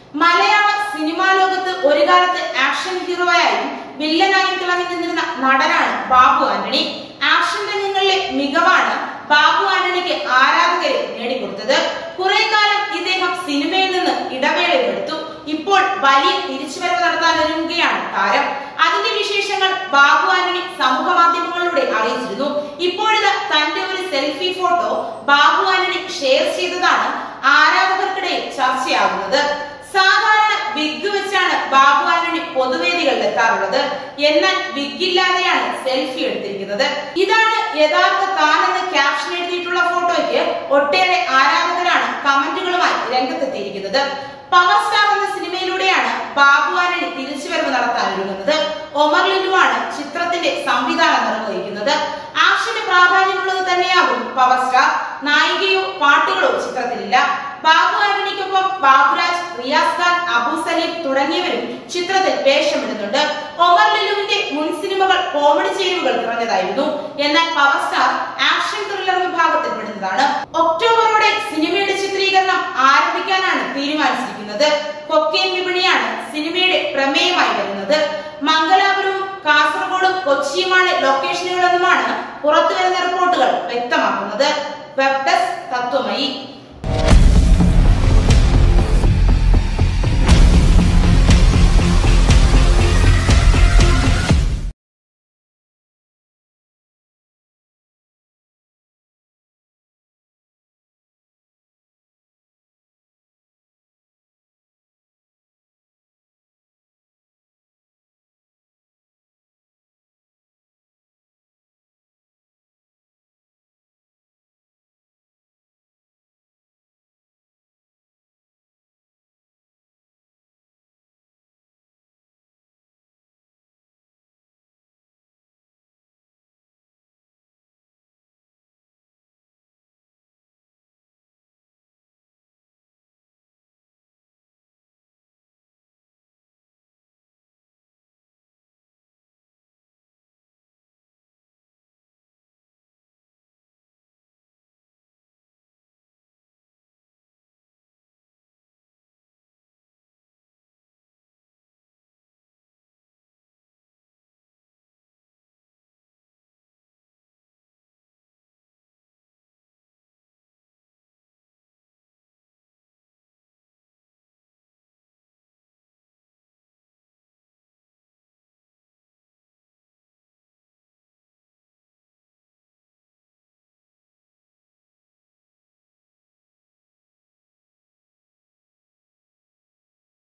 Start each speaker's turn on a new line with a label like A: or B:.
A: മലയാള സിനിമാ ലോകത്ത് ഒരു കാലത്ത് ആക്ഷൻ ഹീറോയായും വില്ലനായും തിളങ്ങി നിന്നിരുന്ന നടനാണ് ബാബു ആന്റണി ആക്ഷൻ രംഗങ്ങളിലെ മികവാണ് ബാബു ആന്റണിക്ക് ആരാധകരെ നേടിക്കൊടുത്തത് കുറെ കാലം ഇദ്ദേഹം സിനിമയിൽ നിന്ന് ഇടവേളയെടുത്തു ഇപ്പോൾ വലിയ തിരിച്ചുവരവ് നടത്താൻ ഒരുങ്ങുകയാണ് താരം അതിന്റെ വിശേഷങ്ങൾ ബാബു ആന്റണി സമൂഹ മാധ്യമങ്ങളിലൂടെ അറിയിച്ചിരുന്നു ഇപ്പോഴിത് തന്റെ ഒരു selfie photo Babu Antony share ചെയ്തതാണ് ആരാധകർക്കിടയിൽ ചർച്ചയാകുന്നത് സാധാരണ വിഗ് വെച്ചാണ് ബാബു ആന്റണി പൊതുവേദികളിൽ എത്താറുള്ളത് എന്നാൽ വിഗ് ഇല്ലാതെയാണ് സെൽഫി എടുത്തിരിക്കുന്നത് ഇതാണ് യഥാർത്ഥ താനെന്ന് ക്യാപ്ഷൻ എഴുതിയിട്ടുള്ള ഫോട്ടോയ്ക്ക് ഒട്ടേറെ ആരാധകരാണ് കമന്റുകളുമായി രംഗത്തെത്തിയിരിക്കുന്നത് പവർ സ്റ്റാർ എന്ന സിനിമയിലൂടെയാണ് ബാബു ആന്റണി തിരിച്ചുവരവ് നടത്താനൊരുങ്ങുന്നത് ഒമർ ലിനുവാണ് ചിത്രത്തിന്റെ സംവിധാനം നിർവഹിക്കുന്നത് ആക്ഷന് പ്രാധാന്യമുള്ളത് തന്നെയാകും പവർ സ്റ്റാർ നായികയോ പാട്ടുകളോ ചിത്രത്തിലില്ല ബാബു ആന്റണിക്കൊപ്പം ബാബുരാജ് റിയാസ് ഖാൻ അബു സലീം തുടങ്ങിയവരും ചിത്രത്തിൽ വേഷമിടുന്നുണ്ട് ഒമർ ലുലുവിന്റെ മുൻ സിനിമകൾ കോമഡി ചേരുവകൾ നിറഞ്ഞതായിരുന്നു എന്നാൽ പവർ സ്റ്റാർ ആക്ഷൻ ത്രില്ലർ വിഭാഗത്തിൽപ്പെടുന്നതാണ് ഒക്ടോബറോടെ സിനിമയുടെ ചിത്രീകരണം ആരംഭിക്കാനാണ് തീരുമാനിച്ചിരിക്കുന്നത് കൊക്കെയിൻ വിപണിയാണ് സിനിമയുടെ പ്രമേയമായി വരുന്നത് മംഗലാപുരവും കാസർഗോഡും കൊച്ചിയുമാണ് ലൊക്കേഷനുകളെന്നുമാണ് പുറത്തുവരുന്ന റിപ്പോർട്ടുകൾ വ്യക്തമാക്കുന്നത് വെബ് ഡെസ്ക് തത്വമയി